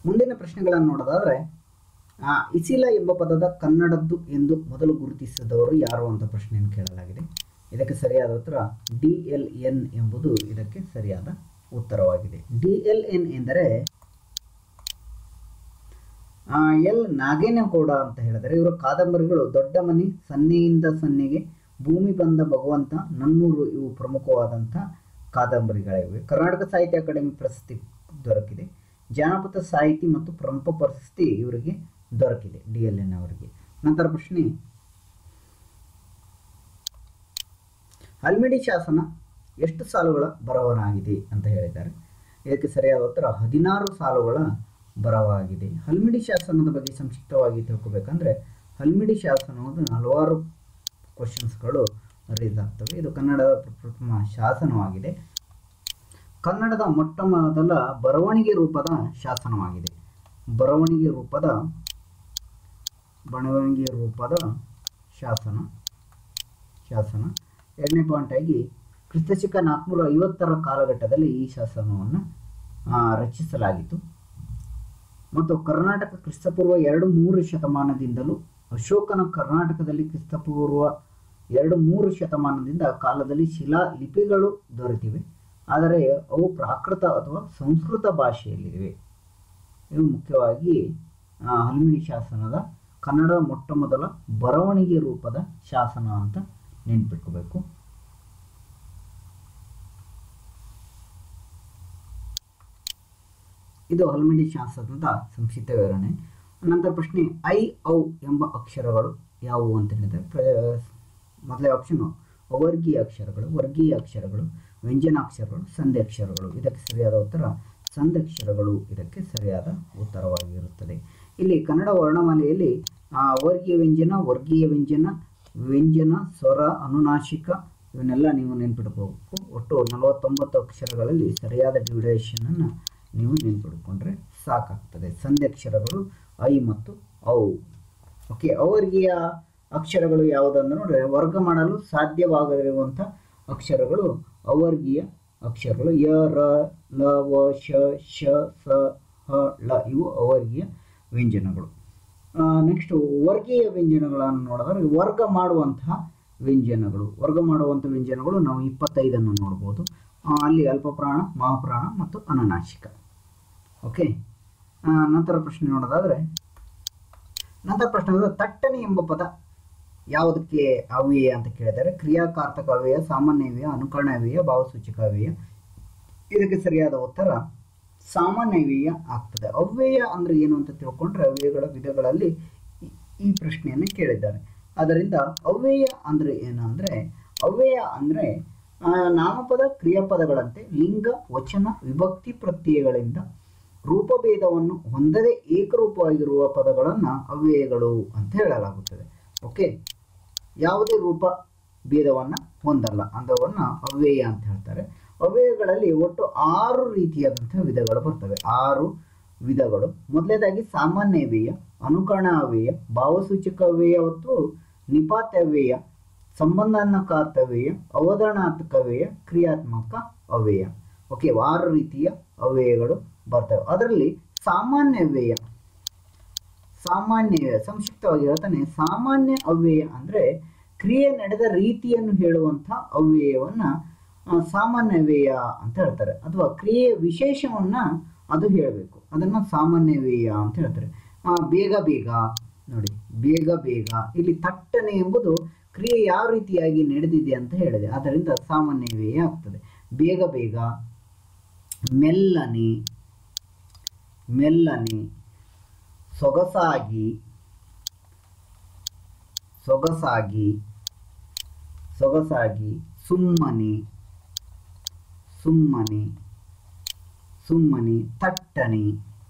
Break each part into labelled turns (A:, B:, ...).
A: ಮುಂದಿನ ಪ್ರಶ್ನೆಗಳನ್ನು ನೋಡೋದಾದ್ರೆ ಆ, ಇಸಿಲ ಎಂಬ ಪದದ ಕನ್ನಡದ್ದು ಎಂದು ಮೊದಲು ಗುರುತಿಸಿದವರು ಯಾರು ಅಂತ ಪ್ರಶ್ನೆಯನ್ನು ಕೇಳಲಾಗಿದೆ ಇದಕ್ಕೆ ಸರಿಯಾದ ಉತ್ತರ ಡಿ ಎಲ್ ಎನ್ ಎಂಬುದು ಇದಕ್ಕೆ ಸರಿಯಾದ ಉತ್ತರವಾಗಿದೆ ಡಿ ಎಲ್ ಎನ್ ಎಂದರೆ ಆ, ಎಲ್ ನಾಗೇನಗೌಡ ಅಂತ ಹೇಳಿದರೆ ಇವರ ಕಾದಂಬರಿಗಳು ದೊಡ್ಡ ಮನೆ ಸನ್ನೆಯಿಂದ ಸನ್ನೆಗೆ ಭೂಮಿ ಬಂದ ಭಗವಂತ ನನ್ನೂರು ಇವು ಪ್ರಮುಖವಾದಂಥ ಕಾದಂಬರಿಗಳಿವೆ ಕರ್ನಾಟಕ ಸಾಹಿತ್ಯ ಅಕಾಡೆಮಿ ಪ್ರಶಸ್ತಿ ದೊರಕಿದೆ ಜಾನಪದ ಸಾಹಿತಿ ಮತ್ತು ಪ್ರಮುಖ ಪ್ರಶಸ್ತಿ ಇವರಿಗೆ ದೊರಕಿದೆ ಡಿ ಎಲ್ ಎನ್ ಅವರಿಗೆ ನಂತರ ಪ್ರಶ್ನೆ ಹಲ್ಮಿಡಿ ಶಾಸನ ಎಷ್ಟು ಸಾಲುಗಳ ಬರವನಾಗಿದೆ ಅಂತ ಹೇಳಿದ್ದಾರೆ ಇದಕ್ಕೆ ಸರಿಯಾದ ಉತ್ತರ ಹದಿನಾರು ಸಾಲುಗಳ ಬರವಾಗಿದೆ ಹಲ್ಮಿಡಿ ಶಾಸನದ ಬಗ್ಗೆ ಸಂಕ್ಷಿಪ್ತವಾಗಿ ತಿಳ್ಕೊಬೇಕಂದ್ರೆ ಹಲ್ಮಿಡಿ ಶಾಸನವನ್ನು ಹಲವಾರು ಕ್ವಶನ್ಸ್ಗಳು ರೈಸ್ ಆಗ್ತವೆ ಇದು ಕನ್ನಡದ ಪ್ರಥಮ ಶಾಸನವಾಗಿದೆ ಕನ್ನಡದ ಮೊಟ್ಟ ಮೊದಲ ಬರವಣಿಗೆ ರೂಪದ ಶಾಸನವಾಗಿದೆ ಬರವಣಿಗೆ ರೂಪದ ಬರವಣಿಗೆ ರೂಪದ ಶಾಸನ ಶಾಸನ ಎರಡನೇ ಪಾಯಿಂಟ್ ಆಗಿ ಕ್ರಿಸ್ತಶಕ ನಾಲ್ಕುನೂರ ಐವತ್ತರ ಕಾಲಘಟ್ಟದಲ್ಲಿ ಈ ಶಾಸನವನ್ನು ಆ, ರಚಿಸಲಾಗಿತ್ತು ಮತ್ತು ಕರ್ನಾಟಕ ಕ್ರಿಸ್ತಪೂರ್ವ ಎರಡು ಮೂರು ಶತಮಾನದಿಂದಲೂ ಅಶೋಕನ ಕರ್ನಾಟಕದಲ್ಲಿ ಕ್ರಿಸ್ತಪೂರ್ವ ಎರಡು ಮೂರು ಶತಮಾನದಿಂದ ಕಾಲದಲ್ಲಿ ಶಿಲಾ ಲಿಪಿಗಳು ದೊರೆತಿವೆ ಆದರೆ ಅವು ಪ್ರಾಕೃತ ಅಥವಾ ಸಂಸ್ಕೃತ ಭಾಷೆಯಲ್ಲಿವೆ ಇವು ಮುಖ್ಯವಾಗಿ ಆ, ಹಲ್ಮಿಡಿ ಶಾಸನದ ಕನ್ನಡದ ಮೊಟ್ಟ ಮೊದಲ ಬರವಣಿಗೆ ರೂಪದ ಶಾಸನ ಅಂತ ನೆನ್ಪಿಟ್ಕೋಬೇಕು ಇದು ಹಲ್ಮಿಡಿ ಶಾಸನದ ಸಂಕ್ಷಿಪ್ತ ವಿವರಣೆ ನಂತರ ಪ್ರಶ್ನೆ ಐ ಔ ಎಂಬ ಅಕ್ಷರಗಳು ಯಾವುವು ಅಂತ ಹೇಳಿದ್ರೆ ಪ್ರ- ಮೊದಲೇ ಆಪ್ಷನ್ ಅವರ್ಗೀಯ ಅಕ್ಷರಗಳು ವರ್ಗೀಯ ಅಕ್ಷರಗಳು ವ್ಯಂಜನಾಕ್ಷರಗಳು ಸಂಧ್ಯಕ್ಷರಗಳು ಇದಕ್ಕೆ ಸರಿಯಾದ ಉತ್ತರ ಸಂಧ್ಯಕ್ಷರಗಳು ಇದಕ್ಕೆ ಸರಿಯಾದ ಉತ್ತರವಾಗಿರುತ್ತದೆ ಇಲ್ಲಿ ಕನ್ನಡ ವರ್ಣಮಾಲೆಯಲ್ಲಿ ಆ, ಅವರ್ಗೀಯ ವ್ಯಂಜನ ವರ್ಗೀಯ ವ್ಯಂಜನ ವ್ಯಂಜನ ಸ್ವರ ಅನುನಾಸಿಕ ಇವನ್ನೆಲ್ಲ ನೀವು ನೆನ್ಪಿಟ್ಕೋಬೇಕು ಒಟ್ಟು ನಲವತ್ತೊಂಬತ್ತು ಅಕ್ಷರಗಳಲ್ಲಿ ಸರಿಯಾದ ಡ್ಯೂರೇಷನ್ ಅನ್ನು ನೀವು ನೆನ್ಪಿಟ್ಕೊಂಡ್ರೆ ಸಾಕಾಗ್ತದೆ ಸಂಧ್ಯಕ್ಷರಗಳು ಐ ಮತ್ತು ಔ ಓಕೆ ಅವರ್ಗೀಯ ಅಕ್ಷರಗಳು ಯಾವುದಂದ್ರೆ ನೋಡ್ರೆ ವರ್ಗ ಮಾಡಲು ಸಾಧ್ಯವಾಗದಿರುವಂಥ ಅಕ್ಷರಗಳು ಅವರ್ಗೀಯ ಅಕ್ಷರಗಳು ಯ ರ ಲ ವ ಶ ಶ ಸ ಹ ಳ ಇವು ಅವರ್ಗೀಯ ವ್ಯಂಜನಗಳು ನೆಕ್ಸ್ಟ್ ವರ್ಗೀಯ ವ್ಯಂಜನಗಳನ್ನು ನೋಡಿದ್ರೆ ವರ್ಗ ಮಾಡುವಂತಹ ವ್ಯಂಜನಗಳು ವರ್ಗ ಮಾಡುವಂಥ ವ್ಯಂಜನಗಳು ನಾವು ಇಪ್ಪತ್ತೈದನ್ನು ನೋಡ್ಬೋದು ಆ, ಅಲ್ಲಿ ಅಲ್ಪಪ್ರಾಣ ಮಹಾಪ್ರಾಣ ಮತ್ತು ಅನುನಾಸಿಕ ಓಕೆ ನಂತರ ಪ್ರಶ್ನೆ ನೋಡೋದಾದ್ರೆ ನಂತರ ಪ್ರಶ್ನೆ ಅಂದ್ರೆ ತಟ್ಟನೆ ಎಂಬ ಪದ ಯಾವುದಕ್ಕೆ ಅವ್ಯಯ ಅಂತ ಕೇಳಿದರೆ ಕ್ರಿಯಾಕಾರ್ತಕ ಅವ್ಯಯ ಸಾಮಾನ್ಯ ಅವ್ಯಯ ಅನುಕರಣ ಅವ್ಯಯ ಭಾವಸೂಚಕ ಅವ್ಯಯ ಇದಕ್ಕೆ ಸರಿಯಾದ ಉತ್ತರ ಸಾಮಾನ್ಯ ಅವ್ಯಯ ಆಗ್ತದೆ ಅವ್ಯಯ ಅಂದ್ರೆ ಏನು ಅಂತ ತಿಳ್ಕೊಂಡ್ರೆ ಅವ್ಯಯಗಳ ವಿಧಗಳಲ್ಲಿ ಈ- ಈ ಪ್ರಶ್ನೆಯನ್ನು ಕೇಳಿದ್ದಾರೆ ಅದರಿಂದ ಅವ್ಯಯ ಅಂದ್ರೆ ಏನಂದ್ರೆ ಅವ್ಯಯ ಅಂದ್ರೆ ಆ, ನಾಮಪದ ಕ್ರಿಯಾಪದಗಳಂತೆ ಲಿಂಗ ವಚನ ವಿಭಕ್ತಿ ಪ್ರತ್ಯಯಗಳಿಂದ ರೂಪಭೇದವನ್ನು ಹೊಂದದೆ ಏಕರೂಪವಾಗಿರುವ ಪದಗಳನ್ನು ಅವ್ಯಯಗಳು ಅಂತ ಹೇಳಲಾಗುತ್ತದೆ ಓಕೆ ಯಾವುದೇ ರೂಪ ಭೇದವನ್ನು ಹೊಂದಲ್ಲ ಅಂಥವನ್ನು ಅವ್ಯಯ ಅಂತ ಹೇಳ್ತಾರೆ ಅವ್ಯಯಗಳಲ್ಲಿ ಒಟ್ಟು ಆರು ರೀತಿಯಾದಂತಹ ವಿಧಗಳು ಬರ್ತವೆ ಆರು ವಿಧಗಳು ಮೊದಲನೇದಾಗಿ ಸಾಮಾನ್ಯ ಅವ್ಯಯ ಅನುಕರಣ ಅವ್ಯಯ ಭಾವಸೂಚಕ ಅವ್ಯಯ ಮತ್ತು ನಿಪಾತ ಅವ್ಯಯ ಸಂಬಂಧಾತ್ಮಕ ಅವ್ಯಯ ಅವತರಣಾತ್ಮಕ ಅವ್ಯಯ ಕ್ರಿಯಾತ್ಮಕ ಅವ್ಯಯ ಓಕೆ ಆರು ರೀತಿಯ ಅವ್ಯಯಗಳು ಬರ್ತವೆ ಅದರಲ್ಲಿ ಸಾಮಾನ್ಯ ಅವ್ಯಯ ಸಾಮಾನ್ಯ ಅವ್ಯಯ ಸಂಕ್ಷಿಪ್ತವಾಗಿ ಹೇಳ್ತಾನೆ ಸಾಮಾನ್ಯ ಅವ್ಯಯ ಅಂದ್ರೆ ಕ್ರಿಯೆ ನಡೆದ ರೀತಿಯನ್ನು ಹೇಳುವಂಥ ಅವ್ಯಯವನ್ನ ಆ, ಸಾಮಾನ್ಯ ವ್ಯಯ ಅಂತ ಹೇಳ್ತಾರೆ ಅಥವಾ ಕ್ರಿಯೆಯ ವಿಶೇಷವನ್ನ ಅದು ಹೇಳಬೇಕು ಅದನ್ನ ಸಾಮಾನ್ಯ ವ್ಯಯ ಅಂತ ಹೇಳ್ತಾರೆ ಆ, ಬೇಗ ಬೇಗ ನೋಡಿ ಬೇಗ ಬೇಗ ಇಲ್ಲಿ ತಟ್ಟನೆ ಎಂಬುದು ಕ್ರಿಯೆ ಯಾವ ರೀತಿಯಾಗಿ ನಡೆದಿದೆ ಅಂತ ಹೇಳಿದೆ ಆದ್ದರಿಂದ ಸಾಮಾನ್ಯ ವ್ಯಯ ಆಗ್ತದೆ ಬೇಗ ಬೇಗ ಮೆಲ್ಲನೆ ಮೆಲ್ಲನೆ ಸೊಗಸಾಗಿ ಸೊಗಸಾಗಿ ಸೊಗಸಾಗಿ ಸುಮ್ಮನೆ ಸುಮ್ಮನೆ ಸುಮ್ಮನೆ ತಟ್ಟನೆ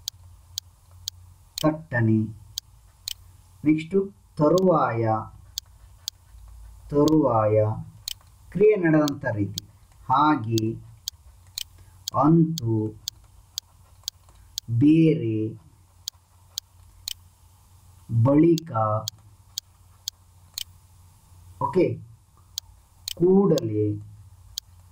A: ತಟ್ಟನೆ ನೆಕ್ಸ್ಟು ತರುವಾಯ ತರುವಾಯ ಕ್ರಿಯೆ ನಡೆದಂಥ ರೀತಿ ಹಾಗೆ ಅಂತೂ ಬೇರೆ ಬಳಿಕ ಓಕೆ ಕೂಡಲೇ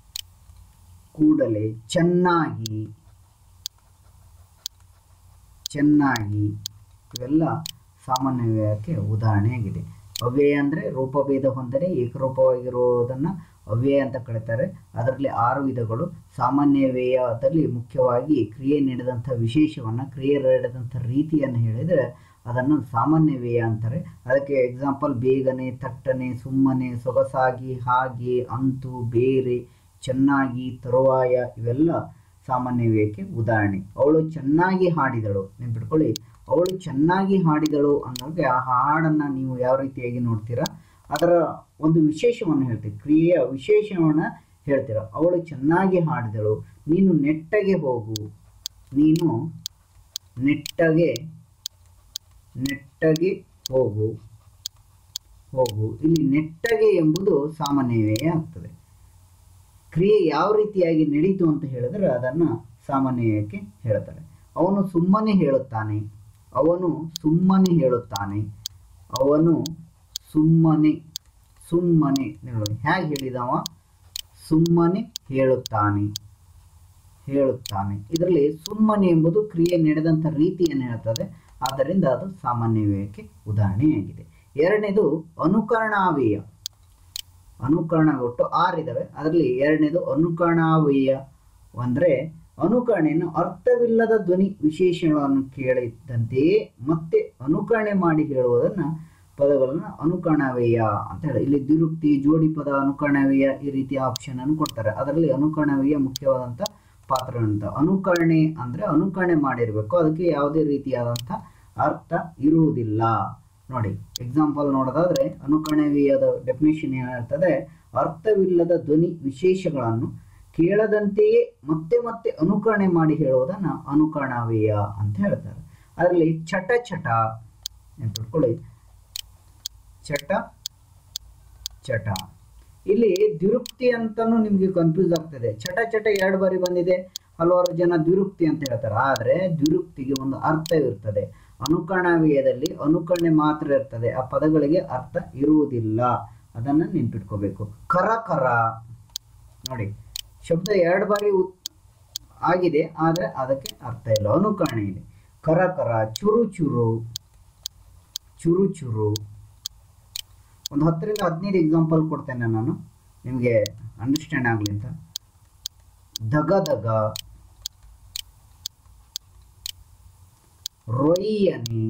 A: ಕೂಡಲೇ ಚೆನ್ನಾಗಿ ಚೆನ್ನಾಗಿ ಇವೆಲ್ಲ ಸಾಮಾನ್ಯ ವ್ಯಯಕ್ಕೆ ಉದಾಹರಣೆಯಾಗಿದೆ ಅವ್ಯಯ ಅಂದರೆ ರೂಪಭೇದ ಹೊಂದರೆ ಏಕರೂಪವಾಗಿರುವುದನ್ನು ಅವ್ಯಯ ಅಂತ ಕರೀತಾರೆ ಅದರಲ್ಲಿ ಆರು ವಿಧಗಳು ಸಾಮಾನ್ಯ ವ್ಯಯದಲ್ಲಿ ಮುಖ್ಯವಾಗಿ ಕ್ರಿಯೆ ನೀಡಿದಂಥ ವಿಶೇಷವನ್ನು ಕ್ರಿಯೆ ನೀಡಿದಂಥ ರೀತಿಯನ್ನು ಹೇಳಿದರೆ ಅದನ್ನು ಸಾಮಾನ್ಯ ವ್ಯಯ ಅಂತಾರೆ ಅದಕ್ಕೆ ಎಕ್ಸಾಂಪಲ್ ಬೇಗನೆ ತಟ್ಟನೆ ಸುಮ್ಮನೆ ಸೊಗಸಾಗಿ ಹಾಗೆ ಅಂತೂ ಬೇರೆ ಚೆನ್ನಾಗಿ ತರುವಾಯ ಇವೆಲ್ಲ ಸಾಮಾನ್ಯ ವ್ಯಯಕ್ಕೆ ಉದಾಹರಣೆ ಅವಳು ಚೆನ್ನಾಗಿ ಹಾಡಿದಳು ನೆನ್ಪಿಟ್ಕೊಳ್ಳಿ ಅವಳು ಚೆನ್ನಾಗಿ ಹಾಡಿದಳು ಅನ್ನೋಕೆ ಆ ಹಾಡನ್ನು ನೀವು ಯಾವ ರೀತಿಯಾಗಿ ನೋಡ್ತೀರಾ ಅದರ ಒಂದು ವಿಶೇಷವನ್ನು ಹೇಳ್ತೀವಿ ಕ್ರಿಯೆಯ ವಿಶೇಷವನ್ನು ಹೇಳ್ತೀರಾ ಅವಳು ಚೆನ್ನಾಗಿ ಹಾಡಿದಳು ನೀನು ನೆಟ್ಟಗೆ ಹೋಗು ನೀನು ನೆಟ್ಟಗೆ ನೆಟ್ಟಗೆ ಹೋಗು ಹೋಗು ಇಲ್ಲಿ ನೆಟ್ಟಗೆ ಎಂಬುದು ಸಾಮಾನ್ಯ ವ್ಯಯ ಆಗ್ತದೆ ಕ್ರಿಯೆ ಯಾವ ರೀತಿಯಾಗಿ ನಡೀತು ಅಂತ ಹೇಳಿದ್ರೆ ಅದನ್ನು ಸಾಮಾನ್ಯ ವ್ಯಯಕ್ಕೆ ಹೇಳ್ತಾರೆ ಅವನು ಸುಮ್ಮನೆ ಹೇಳುತ್ತಾನೆ ಅವನು ಸುಮ್ಮನೆ ಹೇಳುತ್ತಾನೆ ಅವನು ಸುಮ್ಮನೆ ಸುಮ್ಮನೆ ನೋಡಿ ಹೇಗೆ ಹೇಳಿದವ ಸುಮ್ಮನೆ ಹೇಳುತ್ತಾನೆ ಹೇಳುತ್ತಾನೆ ಇದರಲ್ಲಿ ಸುಮ್ಮನೆ ಎಂಬುದು ಕ್ರಿಯೆ ನಡೆದಂಥ ರೀತಿಯನ್ನು ಹೇಳ್ತದೆ ಆದ್ದರಿಂದ ಅದು ಸಾಮಾನ್ಯ ವ್ಯಯಕ್ಕೆ ಉದಾಹರಣೆಯಾಗಿದೆ ಎರಡನೇದು ಅನುಕರಣಾವ್ಯಯ ಅನುಕರಣ ಒಟ್ಟು ಆರಿದ್ದಾವೆ ಅದರಲ್ಲಿ ಎರಡನೇದು ಅನುಕರಣಾವ್ಯಯ ಅಂದರೆ ಅನುಕರಣೆಯನ್ನು ಅರ್ಥವಿಲ್ಲದ ಧ್ವನಿ ವಿಶೇಷಗಳನ್ನು ಕೇಳಿದಂತೆಯೇ ಮತ್ತೆ ಅನುಕರಣೆ ಮಾಡಿ ಹೇಳುವುದನ್ನು ಪದಗಳನ್ನು ಅನುಕರಣವ್ಯಯ ಅಂತ ಹೇಳಿ ಇಲ್ಲಿ ದ್ವಿರುಕ್ತಿ ಜೋಡಿ ಪದ ಅನುಕರಣವ್ಯಯ ಈ ರೀತಿಯ ಆಪ್ಷನ್ ಅನ್ನು ಕೊಡ್ತಾರೆ ಅದರಲ್ಲಿ ಅನುಕರಣವ್ಯಯ ಮುಖ್ಯವಾದಂಥ ಪಾತ್ರ ಅಂತ ಅನುಕರಣೆ ಅಂದರೆ ಅನುಕರಣೆ ಮಾಡಿರಬೇಕು ಅದಕ್ಕೆ ಯಾವುದೇ ರೀತಿಯಾದಂಥ ಅರ್ಥ ಇರುವುದಿಲ್ಲ ನೋಡಿ ಎಕ್ಸಾಂಪಲ್ ನೋಡೋದಾದ್ರೆ ಅನುಕರಣವ್ಯಯದ ಡೆಫಿನೇಷನ್ ಏನಿರ್ತದೆ ಅರ್ಥವಿಲ್ಲದ ಧ್ವನಿ ವಿಶೇಷಗಳನ್ನು ಕೇಳದಂತೆಯೇ ಮತ್ತೆ ಮತ್ತೆ ಅನುಕರಣೆ ಮಾಡಿ ಹೇಳುವುದನ್ನು ಅನುಕರಣವ್ಯಯ ಅಂತ ಹೇಳ್ತಾರೆ ಅದರಲ್ಲಿ ಚಟ ಚಟ ನೆನ್ಪಿಟ್ಕೊಳ್ಳಿ ಚಟ ಚಟ ಇಲ್ಲಿ ದ್ವಿರುಕ್ತಿ ಅಂತಾನು ನಿಮಗೆ ಕನ್ಫ್ಯೂಸ್ ಆಗ್ತದೆ ಚಟ ಚಟ ಎರಡು ಬಾರಿ ಬಂದಿದೆ ಹಲವಾರು ಜನ ದ್ವಿರುಕ್ತಿ ಅಂತ ಹೇಳ್ತಾರೆ ಆದರೆ ದ್ವಿರುಕ್ತಿಗೆ ಒಂದು ಅರ್ಥವಿರ್ತದೆ ಅನುಕರಣವ್ಯಯದಲ್ಲಿ ಅನುಕರಣೆ ಮಾತ್ರ ಇರ್ತದೆ ಆ ಪದಗಳಿಗೆ ಅರ್ಥ ಇರುವುದಿಲ್ಲ ಅದನ್ನು ನೆನ್ಪಿಟ್ಕೋಬೇಕು ಕರ ಕರ ನೋಡಿ ಶಬ್ದ ಎರಡು ಬಾರಿ ಉತ್- ಆಗಿದೆ ಆದರೆ ಅದಕ್ಕೆ ಅರ್ಥ ಇಲ್ಲ ಅನುಕರಣೆ ಇದೆ ಕರ ಕರ ಚುರು ಚುರು ಚುರು ಚುರು ಒಂದು ಹತ್ತರಿಂದ ಹದಿನೈದು ಎಕ್ಸಾಂಪಲ್ ಕೊಡ್ತೇನೆ ನಾನು ನಿಮಗೆ ಅಂಡರ್ಸ್ಟ್ಯಾಂಡ್ ಆಗಲಿ ಅಂತ ದಗ ದಗ ರೊಯ್ಯನೆ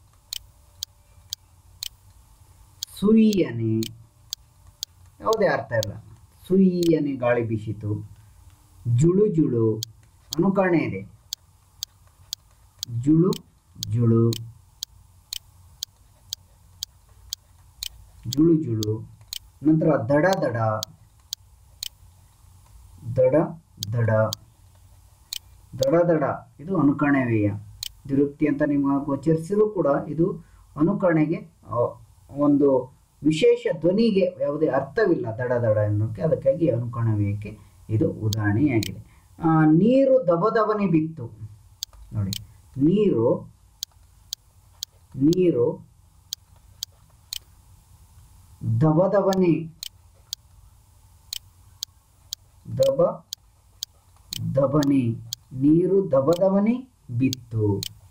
A: ಸುಯ್ಯನೆ ಯಾವುದೇ ಅರ್ಥ ಇಲ್ಲ ಸುಯ್ಯನೆ ಗಾಳಿ ಬೀಸಿತು ಜುಳು ಜುಳು ಅನುಕರಣೆ ಇದೆ ಜುಳು ಜುಳು ಜುಳು ಜುಳು ನಂತರ ದಡ ದಡ ದಡ ದಡ ದಡ ದಡ ಇದು ಅನುಕರಣೆ ವ್ಯಯ ದ್ವಿರುಕ್ತಿ ಅಂತ ನಿಮಗೆ ಗೋಚರಿಸಿರೂ ಕೂಡ ಇದು ಅನುಕರಣೆಗೆ ಆ, ಒಂದು ವಿಶೇಷ ಧ್ವನಿಗೆ ಯಾವುದೇ ಅರ್ಥವಿಲ್ಲ ದಡ ದಡ ಎನ್ನುವುದಕ್ಕೆ ಅದಕ್ಕಾಗಿ ಅನುಕರಣ ವ್ಯಯಕ್ಕೆ ಇದು ಉದಾಹರಣೆಯಾಗಿದೆ ಆ, ನೀರು ದಬದಬನೆ ಬಿತ್ತು ನೋಡಿ ನೀರು ನೀರು ದಬದಬನೆ ದಬ ದಬನೆ ನೀರು ದಬದಬನೆ ಬಿತ್ತು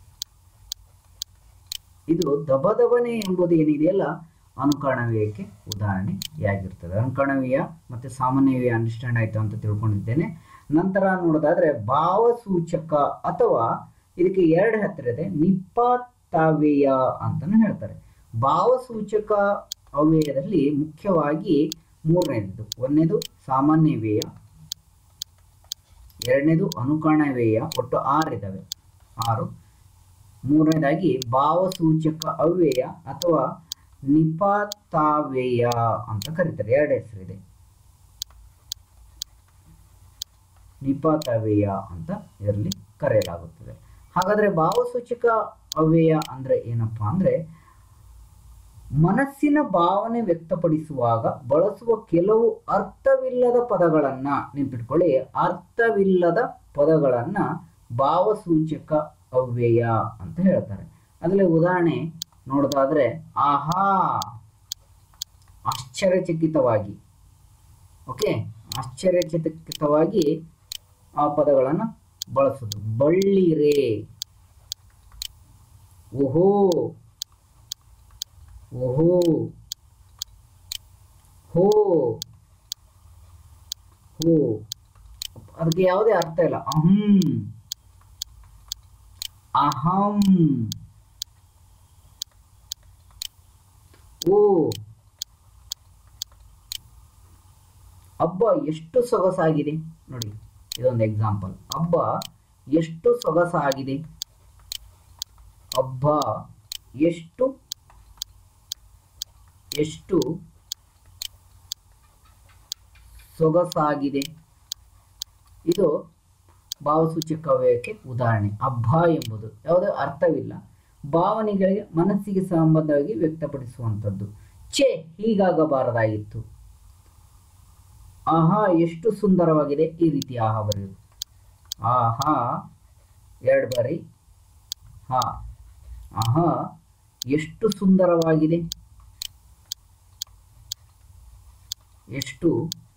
A: ಇದು ದಬದಬನೆ ಎಂಬುದು ಏನಿದೆಯಲ್ಲ ಅನುಕರಣವ್ಯಯಕ್ಕೆ ಉದಾಹರಣೆಯಾಗಿರ್ತದೆ ಅನುಕರಣವ್ಯಯ ಮತ್ತು ಸಾಮಾನ್ಯವೇ ಅಂಡರ್ಸ್ಟ್ಯಾಂಡ್ ಆಯ್ತು ಅಂತ ತಿಳ್ಕೊಂಡಿದ್ದೇನೆ ನಂತರ ನೋಡೋದಾದ್ರೆ ಭಾವಸೂಚಕ ಅಥವಾ ಇದಕ್ಕೆ ಎರಡು ಹತ್ತಿರ ಇದೆ ನಿಪಾತವ್ಯಯ ಅಂತಾನು ಹೇಳ್ತಾರೆ ಭಾವಸೂಚಕ ಅವ್ಯಯದಲ್ಲಿ ಮುಖ್ಯವಾಗಿ ಮೂರನೇದು ಒಂದನೇದು ಸಾಮಾನ್ಯ ವ್ಯಯ ಎರಡನೇದು ಅನುಕರಣ ವ್ಯಯ ಒಟ್ಟು ಆರು ಇದ್ದಾವೆ ಆರು ಮೂರನೇದಾಗಿ ಭಾವಸೂಚಕ ಅವ್ಯಯ ಅಥವಾ ನಿಪಾತಾವ್ಯಯ ಅಂತ ಕರೀತಾರೆ ಎರಡು ಹೆಸರಿದೆ ನಿಪಾತವ್ಯಯ ಅಂತ ಇದರಲ್ಲಿ ಕರೆಯಲಾಗುತ್ತದೆ ಹಾಗಾದ್ರೆ ಭಾವಸೂಚಕ ಅವ್ಯಯ ಅಂದ್ರೆ ಏನಪ್ಪಾ ಅಂದ್ರೆ ಮನಸ್ಸಿನ ಭಾವನೆ ವ್ಯಕ್ತಪಡಿಸುವಾಗ ಬಳಸುವ ಕೆಲವು ಅರ್ಥವಿಲ್ಲದ ಪದಗಳನ್ನ ನೆನ್ಪಿಟ್ಕೊಳ್ಳಿ ಅರ್ಥವಿಲ್ಲದ ಪದಗಳನ್ನ ಭಾವಸೂಚಕ ಅವ್ಯಯ ಅಂತ ಹೇಳ್ತಾರೆ ಅದರಲ್ಲಿ ಉದಾಹರಣೆ ನೋಡೋದಾದ್ರೆ ಆಹಾ ಆಶ್ಚರ್ಯಚಕಿತವಾಗಿ ಓಕೆ ಆಶ್ಚರ್ಯಚಕಿತವಾಗಿ ಆ ಪದಗಳನ್ನು ಬಳಸೋದು ಬಳ್ಳಿರೆ ಓಹೋ ಓಹೋ ಹೋ ಹೋ ಅದಕ್ಕೆ ಯಾವುದೇ ಅರ್ಥ ಇಲ್ಲ ಅಹಂ ಅಹಂ ಓ ಹಬ್ಬ ಎಷ್ಟು ಸೊಗಸಾಗಿದೆ ನೋಡಿ ಇದೊಂದು ಎಕ್ಸಾಂಪಲ್ ಹಬ್ಬ ಎಷ್ಟು ಸೊಗಸಾಗಿದೆ ಹಬ್ಬ ಎಷ್ಟು ಎಷ್ಟು ಸೊಗಸಾಗಿದೆ ಇದು ಭಾವಸೂಚಕ ಅವ್ಯಯಕ್ಕೆ ಉದಾಹರಣೆ ಹಬ್ಬ ಎಂಬುದು ಯಾವುದೇ ಅರ್ಥವಿಲ್ಲ ಭಾವನೆಗಳಿಗೆ ಮನಸ್ಸಿಗೆ ಸಂಬಂಧವಾಗಿ ವ್ಯಕ್ತಪಡಿಸುವಂಥದ್ದು ಛೇ ಹೀಗಾಗಬಾರದಾಗಿತ್ತು ಆಹಾ ಎಷ್ಟು ಸುಂದರವಾಗಿದೆ ಈ ರೀತಿ ಆಹಾ ಬರೆಯುವುದು ಆಹಾ ಎರಡು ಬಾರಿ ಹಾ ಆಹಾ ಎಷ್ಟು ಸುಂದರವಾಗಿದೆ ಎಷ್ಟು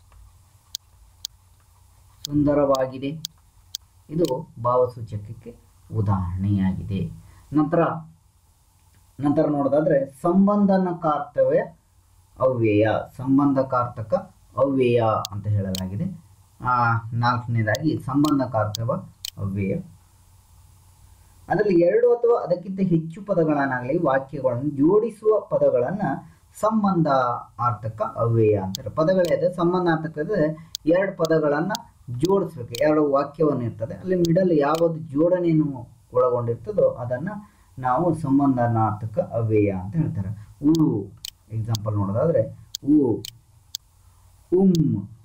A: ಸುಂದರವಾಗಿದೆ ಇದು ಭಾವಸೂಚಕಕ್ಕೆ ಉದಾಹರಣೆಯಾಗಿದೆ ನಂತರ ನಂತರ ನೋಡೋದಾದ್ರೆ ಸಂಬಂಧನಕಾರ್ತವ್ಯ ಅವ್ಯಯ ಸಂಬಂಧಕಾರ್ತಕ ಅವ್ಯಯ ಅಂತ ಹೇಳಲಾಗಿದೆ ಆ, ನಾಲ್ಕನೇದಾಗಿ ಸಂಬಂಧಕಾರ್ತವ ಅವ್ಯಯ ಅದರಲ್ಲಿ ಎರಡು ಅಥವಾ ಅದಕ್ಕಿಂತ ಹೆಚ್ಚು ಪದಗಳನ್ನಾಗಲಿ ವಾಕ್ಯಗಳನ್ನು ಜೋಡಿಸುವ ಪದಗಳನ್ನ ಸಂಬಂಧ ಆರ್ಥಕ ಅವ್ಯಯ ಅಂತಾರೆ ಪದಗಳೇ ಸಂಬಂಧಾರ್ಥಕ ಇದ್ರೆ ಎರಡು ಪದಗಳನ್ನ ಜೋಡಿಸ್ಬೇಕು ಎರಡು ವಾಕ್ಯವನ್ನು ಇರ್ತದೆ ಅಲ್ಲಿ ಮಿಡಲ್ ಯಾವುದು ಜೋಡಣೆಯನ್ನು ಒಳಗೊಂಡಿರ್ತದೋ ಅದನ್ನ ನಾವು ಸಂಬಂಧನಾರ್ಥಕ ಅವ್ಯಯ ಅಂತ ಹೇಳ್ತಾರೆ ಉ ಎಕ್ಸಾಂಪಲ್ ನೋಡೋದಾದ್ರೆ ಉ ಉಮ್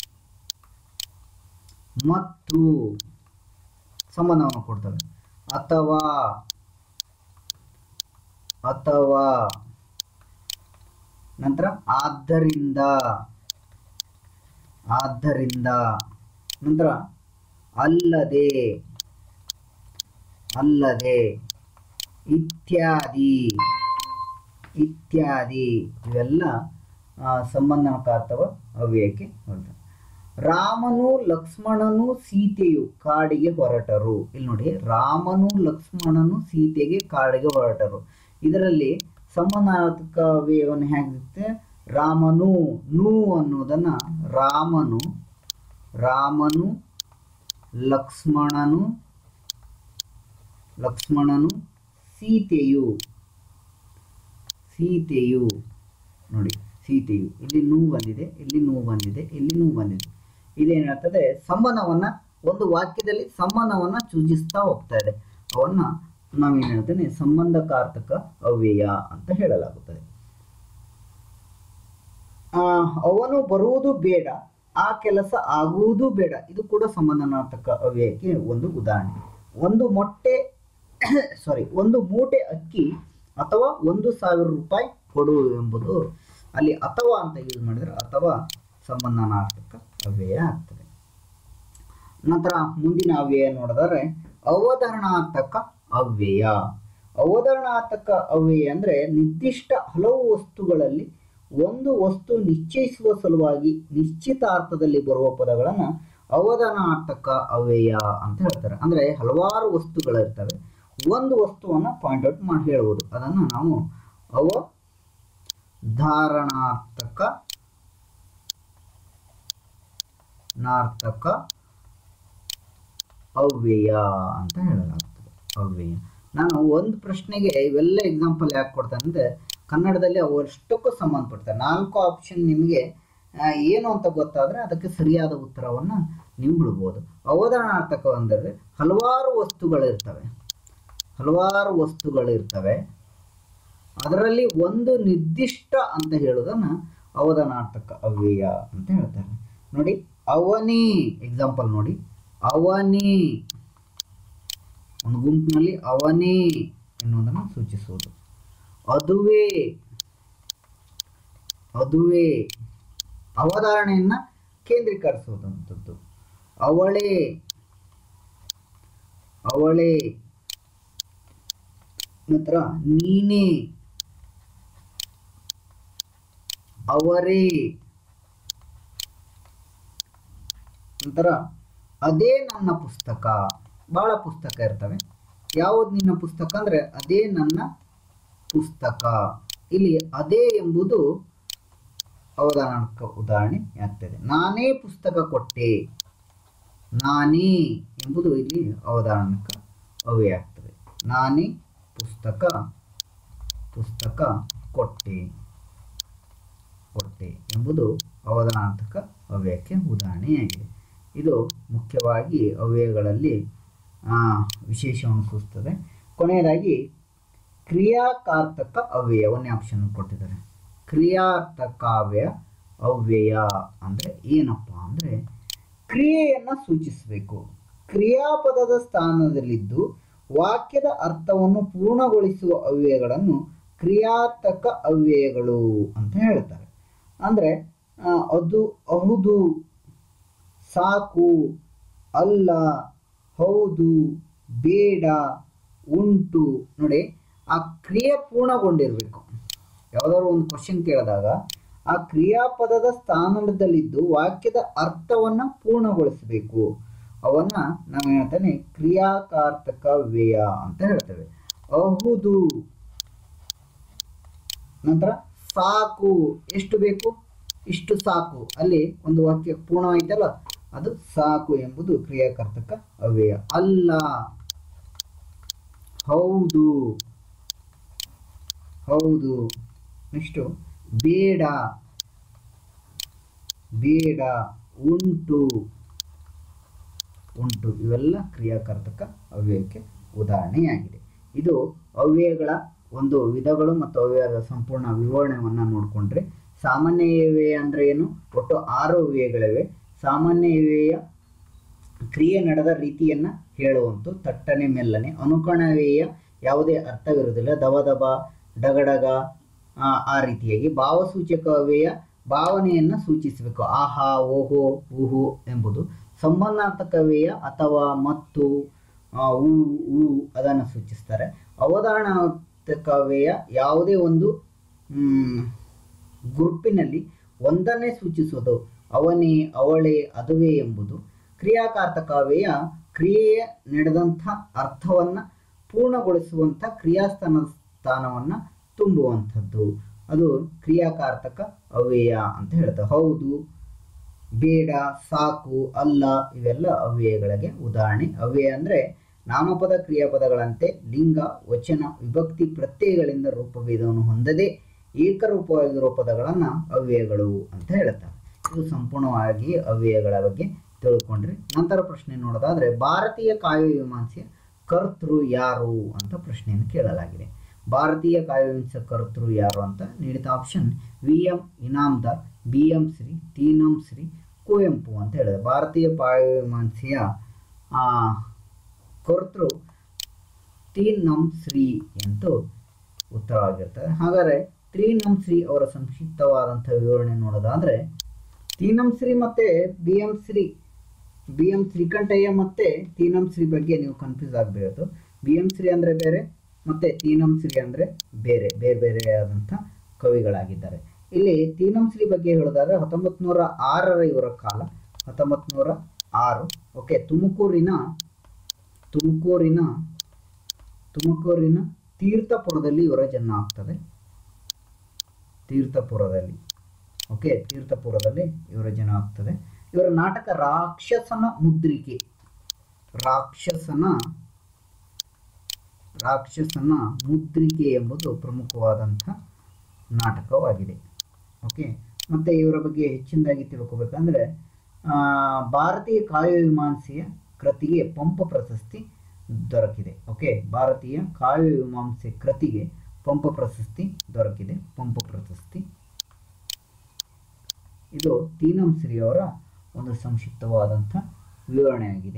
A: ಮತ್ತು ಸಂಬಂಧವನ್ನು ಕೊಡ್ತವೆ ಅಥವಾ ಅಥವಾ ನಂತರ ಆದ್ದರಿಂದ ಆದ್ದರಿಂದ ನಂತರ ಅಲ್ಲದೆ ಅಲ್ಲದೆ ಇತ್ಯಾದಿ ಇತ್ಯಾದಿ ಇವೆಲ್ಲ ಆ, ಸಂಬಂಧಕಾರ್ತವ ಅವ್ಯಯಕ್ಕೆ ಹೊರಟರು ರಾಮನು ಲಕ್ಷ್ಮಣನು ಸೀತೆಯು ಕಾಡಿಗೆ ಹೊರಟರು ಇಲ್ಲಿ ನೋಡಿ ರಾಮನು ಲಕ್ಷ್ಮಣನು ಸೀತೆಗೆ ಕಾಡಿಗೆ ಹೊರಟರು ಇದರಲ್ಲಿ ಸಂಬಂಧಾರ್ಥಕ ಅವ್ಯಯವನ್ನು ಹೇಗಿರುತ್ತೆ ರಾಮನು ನು ಅನ್ನೋದನ್ನ ರಾಮನು ರಾಮನು ಲಕ್ಷ್ಮಣನು ಲಕ್ಷ್ಮಣನು ಸೀತೆಯು ಸೀತೆಯು ನೋಡಿ ಸೀತೆಯು ಇಲ್ಲಿ ನೂ ಬಂದಿದೆ ಇಲ್ಲಿ ನೂ ಬಂದಿದೆ ಇಲ್ಲಿ ನೂ ಬಂದಿದೆ ಇದೇನಾಗ್ತದೆ ಸಂಬಂಧವನ್ನ ಒಂದು ವಾಕ್ಯದಲ್ಲಿ ಸಂಬಂಧವನ್ನ ಸೂಚಿಸ್ತಾ ಹೋಗ್ತಾ ಇದೆ ಅವನ್ನ ನಾವೇನ್ ಹೇಳ್ತೇನೆ ಸಂಬಂಧಕಾರ್ಥಕ ಅವ್ಯಯ ಅಂತ ಹೇಳಲಾಗುತ್ತದೆ ಆ, ಅವನು ಬರುವುದು ಬೇಡ ಆ ಕೆಲಸ ಆಗುವುದು ಬೇಡ ಇದು ಕೂಡ ಸಂಬಂಧನಾರ್ಥಕ ಅವ್ಯಯಕ್ಕೆ ಒಂದು ಉದಾಹರಣೆ ಒಂದು ಮೊಟ್ಟೆ ಸಾರಿ ಒಂದು ಮೂಟೆ ಅಕ್ಕಿ ಅಥವಾ ಒಂದು ಸಾವಿರ ರೂಪಾಯಿ ಕೊಡು ಎಂಬುದು ಅಲ್ಲಿ ಅಥವಾ ಅಂತ ಯೂಸ್ ಮಾಡಿದ್ರೆ ಅಥವಾ ಸಂಬಂಧನಾರ್ಥಕ ಅವ್ಯಯ ಆಗ್ತದೆ ನಂತರ ಮುಂದಿನ ಅವ್ಯಯ ನೋಡಿದರೆ ಅವತರಣಾರ್ಥಕ ಅವ್ಯಯ ಅವತರಣಾರ್ಥಕ ಅವ್ಯಯ ಅಂದ್ರೆ ನಿರ್ದಿಷ್ಟ ಹಲವು ವಸ್ತುಗಳಲ್ಲಿ ಒಂದು ವಸ್ತು ನಿಶ್ಚಯಿಸುವ ಸಲುವಾಗಿ ನಿಶ್ಚಿತಾರ್ಥದಲ್ಲಿ ಬರುವ ಪದಗಳನ್ನು ಅವಧಾನಾರ್ಥಕ ಅವ್ಯಯ ಅಂತ ಹೇಳ್ತಾರೆ ಅಂದ್ರೆ ಹಲವಾರು ವಸ್ತುಗಳಿರ್ತವೆ ಒಂದು ವಸ್ತುವನ್ನ ಪಾಯಿಂಟ್ ಔಟ್ ಮಾಡಿ ಹೇಳ್ಬೋದು ಅದನ್ನು ನಾವು ಅವಧಾರಣಾರ್ಥಕ ನಾರ್ಥಕ ಅವ್ಯಯ ಅಂತ ಹೇಳಲಾಗ್ತದೆ ಅವ್ಯಯ ನಾನು ಒಂದು ಪ್ರಶ್ನೆಗೆ ಇವೆಲ್ಲ ಎಕ್ಸಾಂಪಲ್ ಯಾಕೆ ಕೊಡ್ತೇನೆ ಅಂದರೆ ಕನ್ನಡದಲ್ಲಿ ಅವು ಅಷ್ಟಕ್ಕೂ ಸಂಬಂಧಪಡ್ತವೆ ನಾಲ್ಕು ಆಪ್ಷನ್ ನಿಮಗೆ ಆ, ಏನು ಅಂತ ಗೊತ್ತಾದರೆ ಅದಕ್ಕೆ ಸರಿಯಾದ ಉತ್ತರವನ್ನು ನೀವು ಬಿಡ್ಬೋದು ಅವಧಾರಣಾರ್ಥಕ ಅಂದರೆ ಹಲವಾರು ವಸ್ತುಗಳಿರ್ತವೆ ಹಲವಾರು ವಸ್ತುಗಳಿರ್ತವೆ ಅದರಲ್ಲಿ ಒಂದು ನಿರ್ದಿಷ್ಟ ಅಂತ ಹೇಳೋದನ್ನ ಅವಧಾನಾರ್ಥಕ ಅವ್ಯಯ ಅಂತ ಹೇಳ್ತಾರೆ ನೋಡಿ ಅವನೇ ಎಕ್ಸಾಂಪಲ್ ನೋಡಿ ಅವನೇ ಒಂದು ಗುಂಪಿನಲ್ಲಿ ಅವನೇ ಎನ್ನುವುದನ್ನು ಸೂಚಿಸುವುದು ಅದುವೇ ಅದುವೇ ಅವಧಾರಣೆಯನ್ನ ಕೇಂದ್ರೀಕರಿಸುವಂಥದ್ದು ಅವಳೇ ಅವಳೇ ನಂತರ ನೀನೇ ಅವರೇ ನಂತರ ಅದೇ ನನ್ನ ಪುಸ್ತಕ ಬಹಳ ಪುಸ್ತಕ ಇರ್ತವೆ ಯಾವುದು ನಿನ್ನ ಪುಸ್ತಕ ಅಂದರೆ ಅದೇ ನನ್ನ ಪುಸ್ತಕ ಇಲ್ಲಿ ಅದೇ ಎಂಬುದು ಅವಧಾನಾತ್ಮಕ ಉದಾಹರಣೆ ಆಗ್ತದೆ ನಾನೇ ಪುಸ್ತಕ ಕೊಟ್ಟೆ ನಾನೇ ಎಂಬುದು ಇಲ್ಲಿ ಅವಧಾನಾತ್ಮಕ ಅವ್ಯಯ ಆಗ್ತದೆ ನಾನೇ ಪುಸ್ತಕ ಪುಸ್ತಕ ಕೊಟ್ಟೆ ಕೊಟ್ಟೆ ಎಂಬುದು ಅವಧಾನಾತ್ಮಕ ಅವ್ಯಯಕ್ಕೆ ಉದಾಹರಣೆಯಾಗಿದೆ ಇದು ಮುಖ್ಯವಾಗಿ ಅವ್ಯಯಗಳಲ್ಲಿ ಆ, ವಿಶೇಷವನ್ನು ಸೂಚಿಸ್ತದೆ ಕೊನೆಯದಾಗಿ ಕ್ರಿಯಾಕಾರ್ತಕ ಅವ್ಯಯ ಒಂದೇ ಆಪ್ಷನ್ ಕೊಟ್ಟಿದ್ದಾರೆ ಕ್ರಿಯಾರ್ಥಕಾವ್ಯ ಅವ್ಯಯ ಅಂದರೆ ಏನಪ್ಪ ಅಂದರೆ ಕ್ರಿಯೆಯನ್ನು ಸೂಚಿಸಬೇಕು ಕ್ರಿಯಾಪದದ ಸ್ಥಾನದಲ್ಲಿದ್ದು ವಾಕ್ಯದ ಅರ್ಥವನ್ನು ಪೂರ್ಣಗೊಳಿಸುವ ಅವ್ಯಯಗಳನ್ನು ಕ್ರಿಯಾರ್ಥಕ ಅವ್ಯಯಗಳು ಅಂತ ಹೇಳ್ತಾರೆ ಅಂದರೆ ಆ, ಅದು ಹೌದು ಸಾಕು ಅಲ್ಲ ಹೌದು ಬೇಡ ಉಂಟು ನೋಡಿ ಆ ಕ್ರಿಯೆ ಪೂರ್ಣಗೊಂಡಿರಬೇಕು ಯಾವುದಾದ್ರು ಒಂದು ಕ್ವಶನ್ ಕೇಳಿದಾಗ ಆ ಕ್ರಿಯಾಪದದ ಸ್ಥಾನದಲ್ಲಿದ್ದು ವಾಕ್ಯದ ಅರ್ಥವನ್ನು ಪೂರ್ಣಗೊಳಿಸಬೇಕು ಅವನ್ನ ನಾವು ಹೇಳ್ತಾನೆ ಕ್ರಿಯಾಕಾರ್ತಕ ವ್ಯಯ ಅಂತ ಹೇಳ್ತೇವೆ ಹೌದು ನಂತರ ಸಾಕು ಎಷ್ಟು ಬೇಕು ಇಷ್ಟು ಸಾಕು ಅಲ್ಲಿ ಒಂದು ವಾಕ್ಯ ಪೂರ್ಣವಾಯ್ತಲ್ಲ ಅದು ಸಾಕು ಎಂಬುದು ಕ್ರಿಯಾಕರ್ತಕ ಅವ್ಯಯ ಅಲ್ಲ ಹೌದು ಹೌದು ನೆಕ್ಸ್ಟು ಬೇಡ ಬೇಡ ಉಂಟು ಉಂಟು ಇವೆಲ್ಲ ಕ್ರಿಯಾಕರ್ತಕ ಅವ್ಯಯಕ್ಕೆ ಉದಾಹರಣೆಯಾಗಿದೆ ಇದು ಅವ್ಯಯಗಳ ಒಂದು ವಿಧಗಳು ಮತ್ತು ಅವ್ಯಯದ ಸಂಪೂರ್ಣ ವಿವರಣೆಯನ್ನು ನೋಡಿಕೊಂಡ್ರೆ ಸಾಮಾನ್ಯ ವ್ಯಯ ಅಂದರೆ ಏನು ಒಟ್ಟು ಆರು ವ್ಯಯಗಳಿವೆ ಸಾಮಾನ್ಯ ವ್ಯಯ ಕ್ರಿಯೆ ನಡೆದ ರೀತಿಯನ್ನು ಹೇಳುವಂತು ತಟ್ಟನೆ ಮೆಲ್ಲನೆ ಅನುಕರಣ ವ್ಯಯ ಯಾವುದೇ ಅರ್ಥವಿರುವುದಿಲ್ಲ ದವ ದಬ ಡಗಡಗ ಆ, ಆ ರೀತಿಯಾಗಿ ಭಾವಸೂಚಕ ವ್ಯಯ ಭಾವನೆಯನ್ನು ಸೂಚಿಸಬೇಕು ಆಹಾ ಓಹೋ ಊಹು ಎಂಬುದು ಸಂಬಂಧಾರ್ಥಕ ವ್ಯಯ ಅಥವಾ ಮತ್ತು ಆ, ಊ ಊ ಅದನ್ನು ಸೂಚಿಸ್ತಾರೆ ಅವಧಾರಣಾತ್ಮಕ ವ್ಯಯ ಯಾವುದೇ ಒಂದು ಮ್, ಗುಂಪಿನಲ್ಲಿ ಒಂದನ್ನೇ ಸೂಚಿಸುವುದು ಅವನೇ ಅವಳೇ ಅದುವೇ ಎಂಬುದು ಕ್ರಿಯಾಕಾರ್ತಕ ವ್ಯಯ ಕ್ರಿಯೆಯ ನಡೆದಂಥ ಅರ್ಥವನ್ನು ಪೂರ್ಣಗೊಳಿಸುವಂಥ ಕ್ರಿಯಾಸ್ಥಾನ ಸ್ಥಾನವನ್ನು ತುಂಬುವಂಥದ್ದು ಅದು ಕ್ರಿಯಾಕಾರ್ತಕ ಅವ್ಯಯ ಅಂತ ಹೇಳ್ತಾರೆ ಹೌದು ಬೇಡ ಸಾಕು ಅಲ್ಲ ಇವೆಲ್ಲ ಅವ್ಯಯಗಳಿಗೆ ಉದಾಹರಣೆ ಅವ್ಯಯ ಅಂದರೆ ನಾಮಪದ ಕ್ರಿಯಾಪದಗಳಂತೆ ಲಿಂಗ ವಚನ ವಿಭಕ್ತಿ ಪ್ರತ್ಯಯಗಳಿಂದ ರೂಪಭೇದವನ್ನು ಹೊಂದದೆ ಏಕರೂಪವಾಗಿರುವ ಪದಗಳನ್ನು ಅವ್ಯಯಗಳು ಅಂತ ಹೇಳ್ತಾರೆ ಇದು ಸಂಪೂರ್ಣವಾಗಿ ಅವ್ಯಯಗಳ ಬಗ್ಗೆ ತಿಳ್ಕೊಂಡ್ರಿ ನಂತರ ಪ್ರಶ್ನೆ ನೋಡೋದಾದ್ರೆ ಭಾರತೀಯ ಕಾವ್ಯಮೀಮಾಂಸೆಯ ಕರ್ತೃ ಯಾರು ಅಂತ ಪ್ರಶ್ನೆಯನ್ನು ಕೇಳಲಾಗಿದೆ ಭಾರತೀಯ ಕಾವ್ಯಮೀಮಾಂಸೆಯ ಕರ್ತೃ ಯಾರು ಅಂತ ನೀಡಿದ option V M Inamdar B M Shri Teenam Shri Kuvempu ಅಂತ ಹೇಳಿದೆ ಭಾರತೀಯ ಕಾವ್ಯಮೀಮಾಂಸೆಯ ಆ, ಕರ್ತೃ ತೀನಂ ಶ್ರೀ ಎಂದು ಉತ್ತರವಾಗಿರ್ತದೆ ಹಾಗಾದರೆ ತ್ರೀನಂ ಶ್ರೀ ಅವರ ಸಂಕ್ಷಿಪ್ತವಾದಂಥ ವಿವರಣೆ ನೋಡೋದಾದ್ರೆ ತೀನಂ ಶ್ರೀ ಮತ್ತೆ B M Shri B M Shrikantaiah ಮತ್ತೆ ತೀನಂ ಶ್ರೀ ಬಗ್ಗೆ ನೀವು ಕನ್ಫ್ಯೂಸ್ ಆಗಬೇಕು ಬಿ ಎಂ ಶ್ರೀ ಅಂದರೆ ಬೇರೆ ಮತ್ತೆ ತೀನಂ ಶ್ರೀ ಅಂದರೆ ಬೇರೆ ಬೇರೆ ಬೇರೆಯಾದಂಥ ಕವಿಗಳಾಗಿದ್ದಾರೆ ಇಲ್ಲಿ ತೀನಂ ಶ್ರೀ ಬಗ್ಗೆ ಹೇಳೋದಾದ್ರೆ ಹತ್ತೊಂಬತ್ತು ನೂರ ಆರರ ಇವರ ಕಾಲ ಹತ್ತೊಂಬತ್ತು ನೂರ ಆರು ಓಕೆ ತುಮಕೂರಿನ ತುಮಕೂರಿನ ತುಮಕೂರಿನ ತೀರ್ಥಪುರದಲ್ಲಿ ಇವರ ಜನ್ಮ ಆಗ್ತದೆ ತೀರ್ಥಪುರದಲ್ಲಿ ಓಕೆ ತೀರ್ಥಪುರದಲ್ಲಿ ಇವರ ಜನ ಆಗ್ತದೆ ಇವರ ನಾಟಕ ರಾಕ್ಷಸನ ಮುದ್ರಿಕೆ ರಾಕ್ಷಸನ ರಾಕ್ಷಸನ ಮುದ್ರಿಕೆ ಎಂಬುದು ಪ್ರಮುಖವಾದಂಥ ನಾಟಕವಾಗಿದೆ ಓಕೆ ಮತ್ತು ಇವರ ಬಗ್ಗೆ ಹೆಚ್ಚಿನದಾಗಿ ತಿಳ್ಕೊಬೇಕಂದ್ರೆ ಆ, ಭಾರತೀಯ ಕಾವ್ಯಮೀಮಾಂಸೆಯ ಕೃತಿಗೆ ಪಂಪ ಪ್ರಶಸ್ತಿ ದೊರಕಿದೆ ಓಕೆ ಭಾರತೀಯ ಕಾವ್ಯಮೀಮಾಂಸೆ ಕೃತಿಗೆ ಪಂಪ ಪ್ರಶಸ್ತಿ ದೊರಕಿದೆ ಪಂಪ ಪ್ರಶಸ್ತಿ ಇದು ತೀನಂ ಶ್ರೀ ಅವರ ಒಂದು ಸಂಕ್ಷಿಪ್ತವಾದಂಥ ವಿವರಣೆಯಾಗಿದೆ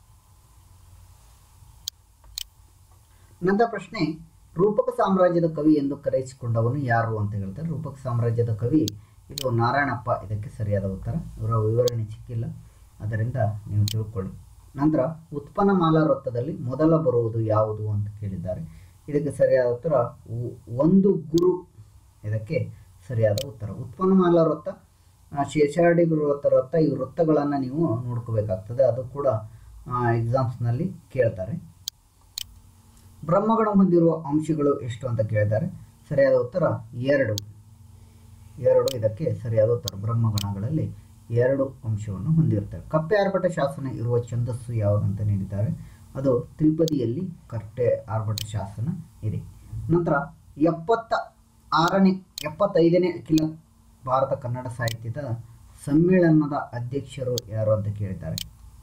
A: ನಂತರ ಪ್ರಶ್ನೆ ರೂಪಕ ಸಾಮ್ರಾಜ್ಯದ ಕವಿ ಎಂದು ಕರೆಯಿಸಿಕೊಂಡವನು ಯಾರು ಅಂತ ಹೇಳ್ತಾರೆ ರೂಪಕ ಸಾಮ್ರಾಜ್ಯದ ಕವಿ ಇದು ನಾರಾಯಣಪ್ಪ ಇದಕ್ಕೆ ಸರಿಯಾದ ಉತ್ತರ ಇವರ ವಿವರಣೆ ಸಿಕ್ಕಿಲ್ಲ ಅದರಿಂದ ನೀವು ತಿಳ್ಕೊಳ್ಳಿ ನಂತರ ಉತ್ಪನ್ನ ಮಾಲಾ ವೃತ್ತದಲ್ಲಿ ಮೊದಲ ಬರುವುದು ಯಾವುದು ಅಂತ ಕೇಳಿದ್ದಾರೆ ಇದಕ್ಕೆ ಸರಿಯಾದ ಉತ್ತರ ಒ- ಒಂದು ಗುರು ಇದಕ್ಕೆ ಸರಿಯಾದ ಉತ್ತರ ಉತ್ಪನ್ನ ಮಾಲಾ ವೃತ್ತ ಆ, ಶೇಷಾರಡಿ ವೃತ್ತ ವೃತ್ತ ಈ ವೃತ್ತಗಳನ್ನು ನೀವು ನೋಡ್ಕೋಬೇಕಾಗ್ತದೆ ಅದು ಕೂಡ ಎಕ್ಸಾಮ್ಸ್ನಲ್ಲಿ ಕೇಳ್ತಾರೆ ಬ್ರಹ್ಮಗಣ ಹೊಂದಿರುವ ಅಂಶಗಳು ಎಷ್ಟು ಅಂತ ಕೇಳಿದ್ದಾರೆ ಸರಿಯಾದ ಉತ್ತರ ಎರಡು ಎರಡು ಇದಕ್ಕೆ ಸರಿಯಾದ ಉತ್ತರ ಬ್ರಹ್ಮಗಣಗಳಲ್ಲಿ ಎರಡು ಅಂಶವನ್ನು ಹೊಂದಿರುತ್ತವೆ ಕಪ್ಪೆ ಆರ್ಭಟ ಶಾಸನ ಇರುವ ಛಂದಸ್ಸು ಯಾವುದಂತ ನೀಡಿದ್ದಾರೆ ಅದು ತ್ರಿಪದಿಯಲ್ಲಿ ಕಟ್ಟೆ ಆರ್ಭಟ ಶಾಸನ ಇದೆ ನಂತರ ಎಪ್ಪತ್ತ ಆರನೇ ಎಪ್ಪತ್ತೈದನೇ ಅಖಿಲ ಭಾರತ ಕನ್ನಡ ಸಾಹಿತ್ಯದ ಸಮ್ಮೇಳನದ ಅಧ್ಯಕ್ಷರು ಯಾರು ಅಂತ ಕೇಳಿದ್ದಾರೆ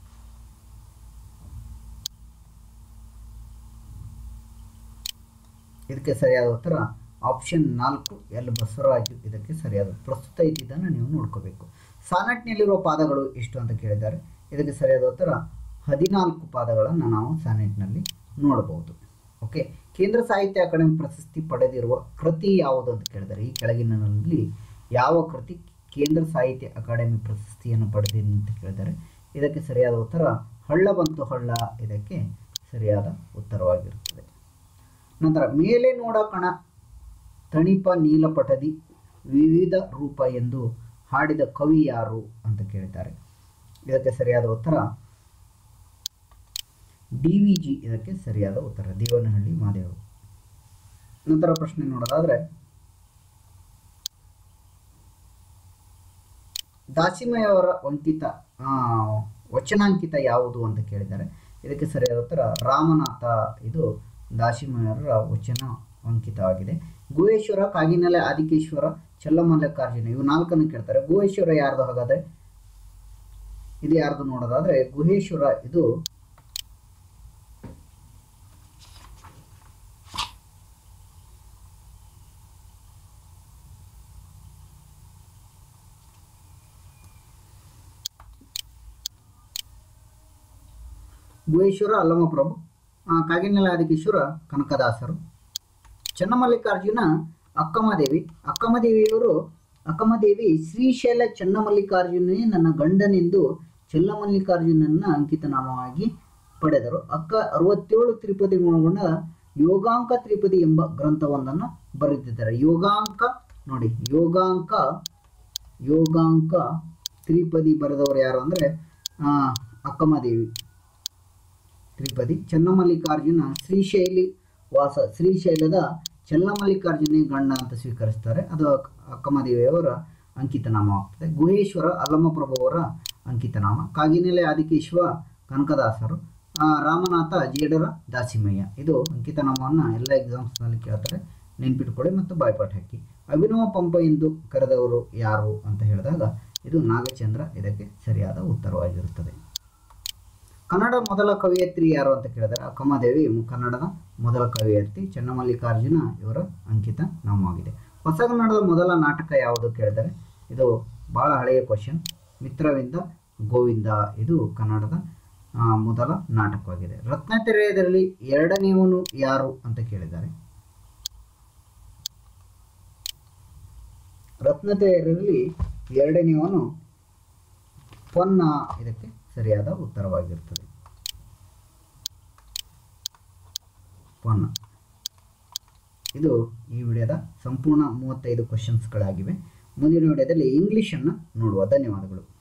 A: ಇದಕ್ಕೆ ಸರಿಯಾದ ಉತ್ತರ ಆಪ್ಷನ್ ನಾಲ್ಕು ಎಲ್ ಬಸವರಾಜು ಇದಕ್ಕೆ ಸರಿಯಾದ ಪ್ರಸ್ತುತ ಇದ್ದಿದ್ದನ್ನು ನೀವು ನೋಡ್ಕೋಬೇಕು ಸಾನೆಟ್ನಲ್ಲಿರುವ ಪಾದಗಳು ಎಷ್ಟು ಅಂತ ಕೇಳಿದ್ದಾರೆ ಇದಕ್ಕೆ ಸರಿಯಾದ ಉತ್ತರ ಹದಿನಾಲ್ಕು ಪಾದಗಳನ್ನು ನಾವು ಸಾನೆಟ್ನಲ್ಲಿ ನೋಡಬಹುದು ಓಕೆ ಕೇಂದ್ರ ಸಾಹಿತ್ಯ ಅಕಾಡೆಮಿ ಪ್ರಶಸ್ತಿ ಪಡೆದಿರುವ ಕೃತಿ ಯಾವುದು ಅಂತ ಕೇಳಿದ್ದಾರೆ ಈ ಕೆಳಗಿನಲ್ಲಿ ಯಾವ ಕೃತಿ ಕೇಂದ್ರ ಸಾಹಿತ್ಯ ಅಕಾಡೆಮಿ ಪ್ರಶಸ್ತಿಯನ್ನು ಪಡೆದಿದೆ ಅಂತ ಕೇಳಿದ್ದಾರೆ ಇದಕ್ಕೆ ಸರಿಯಾದ ಉತ್ತರ ಹಳ್ಳ ಬಂತು ಹಳ್ಳ ಇದಕ್ಕೆ ಸರಿಯಾದ ಉತ್ತರವಾಗಿರುತ್ತದೆ ನಂತರ ಮೇಲೆ ನೋಡ ಕಣ ತಣಿಪ ನೀಲಪಟದಿ ವಿವಿಧ ರೂಪ ಎಂದು ಹಾಡಿದ ಕವಿ ಯಾರು ಅಂತ ಕೇಳಿದ್ದಾರೆ ಇದಕ್ಕೆ ಸರಿಯಾದ ಉತ್ತರ ಡಿ ವಿ ಜಿ ಇದಕ್ಕೆ ಸರಿಯಾದ ಉತ್ತರ ದೇವನಹಳ್ಳಿ ಮಾದೇವರು ನಂತರ ಪ್ರಶ್ನೆ ನೋಡೋದಾದ್ರೆ ದಾಸಿಮಯವರ ಅಂಕಿತ ಆ, ವಚನಾಂಕಿತ ಯಾವುದು ಅಂತ ಕೇಳಿದ್ದಾರೆ ಇದಕ್ಕೆ ಸರಿಯಾದ ಉತ್ತರ ರಾಮನಾಥ ಇದು ದಾಸಿಮಯವರ ವಚನ ಅಂಕಿತವಾಗಿದೆ ಗುಹೇಶ್ವರ ಕಾಗಿನೆಲೆ ಆದಿಕೇಶ್ವರ ಚಲ್ಲಮಲ್ಲಿಕಾರ್ಜುನ ಇವು ನಾಲ್ಕನ್ನು ಕೇಳ್ತಾರೆ ಗುಹೇಶ್ವರ ಯಾರ್ದು ಹಾಗಾದ್ರೆ ಇದು ಯಾರ್ದು ನೋಡೋದಾದ್ರೆ ಗುಹೇಶ್ವರ ಇದು ಗುಹೇಶ್ವರ ಅಲ್ಲಮಪ್ರಭು ಆ, ಕಾಗಿನೆಲೆ ಆದಿಕೇಶ್ವರ ಕನಕದಾಸರು ಚನ್ನಮಲ್ಲಿಕಾರ್ಜುನ ಅಕ್ಕಮದೇವಿ ಅಕ್ಕಮದೇವಿಯವರು ಅಕ್ಕಮದೇವಿ ಶ್ರೀಶೈಲ ಚನ್ನಮಲ್ಲಿಕಾರ್ಜುನೇ ನನ್ನ ಗಂಡನೆಂದು ಚನ್ನಮಲ್ಲಿಕಾರ್ಜುನನ್ನ ಅಂಕಿತನಾಮವಾಗಿ ಪಡೆದರು ಅಕ್ಕ ಅರವತ್ತೇಳು ತ್ರಿಪದಿಗಳೊಳಗೊಂಡ ಯೋಗಾಂಕ ತ್ರಿಪದಿ ಎಂಬ ಗ್ರಂಥವೊಂದನ್ನು ಬರೆದಿದ್ದಾರೆ ಯೋಗಾಂಕ ನೋಡಿ ಯೋಗಾಂಕ ಯೋಗಾಂಕ ತ್ರಿಪದಿ ಬರೆದವರು ಯಾರು ಅಂದರೆ ಅಕ್ಕಮದೇವಿ ತ್ರಿಪದಿ ಚನ್ನಮಲ್ಲಿಕಾರ್ಜುನ ಶ್ರೀಶೈಲಿ ವಾಸ ಶ್ರೀಶೈಲದ ಚನ್ನಮಲ್ಲಿಕಾರ್ಜುನೇ ಗಂಡ ಅಂತ ಸ್ವೀಕರಿಸ್ತಾರೆ ಅದು ಅಕ್- ಅಕ್ಕಮದೇವಿಯವರ ಅಂಕಿತನಾಮ ಆಗ್ತದೆ ಗುಹೇಶ್ವರ ಅಲ್ಲಮಪ್ರಭು ಅವರ ಅಂಕಿತನಾಮ ಕಾಗಿನೆಲೆ ಆದಿಕೇಶ್ವ ಕನಕದಾಸರು ಆ, ರಾಮನಾಥ ಜೇಡರ ದಾಸಿಮಯ್ಯ ಇದು ಅಂಕಿತನಾಮವನ್ನು ಎಲ್ಲ ಎಕ್ಸಾಮ್ಸ್ನಲ್ಲಿ ಕೇಳ್ತಾರೆ ನೆನ್ಪಿಟ್ಕೊಳ್ಳಿ ಮತ್ತು ಬಾಯ್ಪಾಟ್ ಹಾಕಿ ಅಭಿನವ ಪಂಪ ಎಂದು ಕರೆದವರು ಯಾರು ಅಂತ ಹೇಳಿದಾಗ ಇದು ನಾಗಚಂದ್ರ ಇದಕ್ಕೆ ಸರಿಯಾದ ಉತ್ತರವಾಗಿರುತ್ತದೆ ಕನ್ನಡ ಮೊದಲ ಕವಿಯತ್ರಿ ಯಾರು ಅಂತ ಕೇಳಿದರೆ ಅಕ್ಕಮದೇವಿ ಮು- ಕನ್ನಡದ ಮೊದಲ ಕವಿಯತ್ರಿ ಚನ್ನಮಲ್ಲಿಕಾರ್ಜುನ ಇವರ ಅಂಕಿತ ನಾಮವಾಗಿದೆ ಹೊಸಗನ್ನಡದ ಮೊದಲ ನಾಟಕ ಯಾವುದು ಕೇಳಿದರೆ ಇದು ಬಹಳ ಹಳೆಯ ಕ್ವಶನ್ ಮಿತ್ರವಿಂದ ಗೋವಿಂದ ಇದು ಕನ್ನಡದ ಆ, ಮೊದಲ ನಾಟಕವಾಗಿದೆ ರತ್ನತೆರೆಯದಲ್ಲಿ ಎರಡನೆಯವನು ಯಾರು ಅಂತ ಕೇಳಿದ್ದಾರೆ ರತ್ನತೆರೆಯಲ್ಲಿ ಎರಡನೆಯವನು ಪೊನ್ನ ಇದಕ್ಕೆ ಸರಿಯಾದ ಉತ್ತರವಾಗಿರುತ್ತದೆ ಪೊನ್ನ ಇದು ಈ ವಿಡಿಯೋದ ಸಂಪೂರ್ಣ ಮೂವತ್ತೈದು ಕ್ವಶನ್ಸ್ಗಳಾಗಿವೆ ಮುಂದಿನ ವಿಡಿಯೋದಲ್ಲಿ ಇಂಗ್ಲೀಷನ್ನು ನೋಡುವ ಧನ್ಯವಾದಗಳು